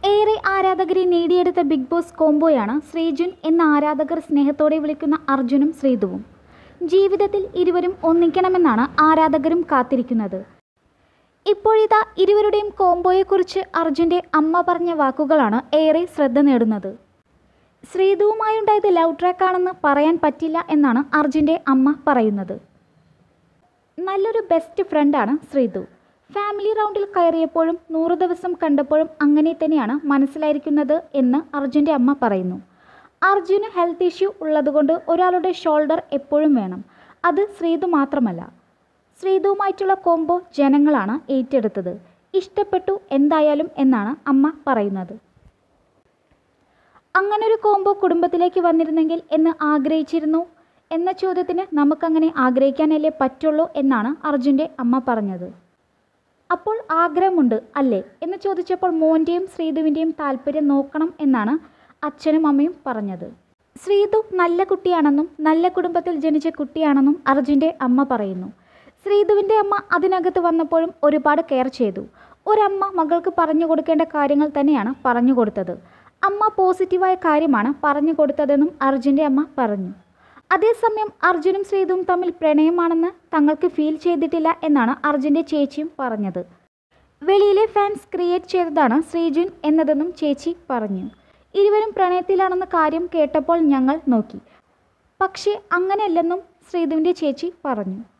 ഏറെ ആരാധകരെ നേടിയെടുത്ത ബിഗ് ബോസ് കോംബോയാണ് ശ്രീജുൻ എന്ന ആരാധകർ സ്നേഹത്തോടെ വിളിക്കുന്ന അർജുനും ശ്രീതുവും ജീവിതത്തിൽ ഇരുവരും ഒന്നിക്കണമെന്നാണ് ആരാധകരും കാത്തിരിക്കുന്നത് ഇപ്പോഴിതാ ഇരുവരുടെയും കോംബോയെക്കുറിച്ച് അർജുൻ്റെ അമ്മ പറഞ്ഞ വാക്കുകളാണ് ഏറെ ശ്രദ്ധ നേടുന്നത് ശ്രീതുവുമായുണ്ടായത് ലവ് ട്രാക്കാണെന്ന് പറയാൻ പറ്റില്ല എന്നാണ് അർജുൻ്റെ അമ്മ പറയുന്നത് നല്ലൊരു ബെസ്റ്റ് ഫ്രണ്ടാണ് ശ്രീതു ഫാമിലി റൗണ്ടിൽ കയറിയപ്പോഴും നൂറ് ദിവസം കണ്ടപ്പോഴും അങ്ങനെ തന്നെയാണ് മനസ്സിലായിരിക്കുന്നത് എന്ന് അർജുൻ്റെ അമ്മ പറയുന്നു അർജുന് ഹെൽത്ത് ഇഷ്യൂ ഉള്ളതുകൊണ്ട് ഒരാളുടെ ഷോൾഡർ എപ്പോഴും വേണം അത് ശ്രീതു മാത്രമല്ല ശ്രീതുവുമായിട്ടുള്ള കോംബോ ജനങ്ങളാണ് ഏറ്റെടുത്തത് ഇഷ്ടപ്പെട്ടു എന്തായാലും എന്നാണ് അമ്മ പറയുന്നത് അങ്ങനൊരു കോംബോ കുടുംബത്തിലേക്ക് വന്നിരുന്നെങ്കിൽ എന്ന് ആഗ്രഹിച്ചിരുന്നു എന്ന ചോദ്യത്തിന് നമുക്കങ്ങനെ ആഗ്രഹിക്കാനല്ലേ പറ്റുള്ളൂ എന്നാണ് അർജുൻ്റെ അമ്മ പറഞ്ഞത് അപ്പോൾ ആഗ്രഹമുണ്ട് അല്ലേ എന്ന് ചോദിച്ചപ്പോൾ മോൻ്റെയും ശ്രീതുവിൻ്റെയും താല്പര്യം നോക്കണം എന്നാണ് അച്ഛനും അമ്മയും പറഞ്ഞത് ശ്രീതു നല്ല കുട്ടിയാണെന്നും നല്ല കുടുംബത്തിൽ ജനിച്ച കുട്ടിയാണെന്നും അർജുൻ്റെ അമ്മ പറയുന്നു ശ്രീതുവിൻ്റെ അമ്മ അതിനകത്ത് വന്നപ്പോഴും ഒരുപാട് കെയർ ചെയ്തു ഒരമ്മ മകൾക്ക് പറഞ്ഞു കൊടുക്കേണ്ട കാര്യങ്ങൾ തന്നെയാണ് പറഞ്ഞു കൊടുത്തത് അമ്മ പോസിറ്റീവായ കാര്യമാണ് പറഞ്ഞു കൊടുത്തതെന്നും അർജുൻ്റെ അമ്മ പറഞ്ഞു അതേസമയം അർജുനും ശ്രീതുവും തമ്മിൽ പ്രണയമാണെന്ന് തങ്ങൾക്ക് ഫീൽ ചെയ്തിട്ടില്ല എന്നാണ് അർജുൻ്റെ ചേച്ചിയും പറഞ്ഞത് വെളിയിലെ ഫാൻസ് ക്രിയേറ്റ് ചെയ്തതാണ് ശ്രീജുൻ എന്നതെന്നും ചേച്ചി പറഞ്ഞു ഇരുവരും പ്രണയത്തിലാണെന്ന കാര്യം കേട്ടപ്പോൾ ഞങ്ങൾ നോക്കി പക്ഷേ അങ്ങനെയല്ലെന്നും ശ്രീധുവിൻ്റെ ചേച്ചി പറഞ്ഞു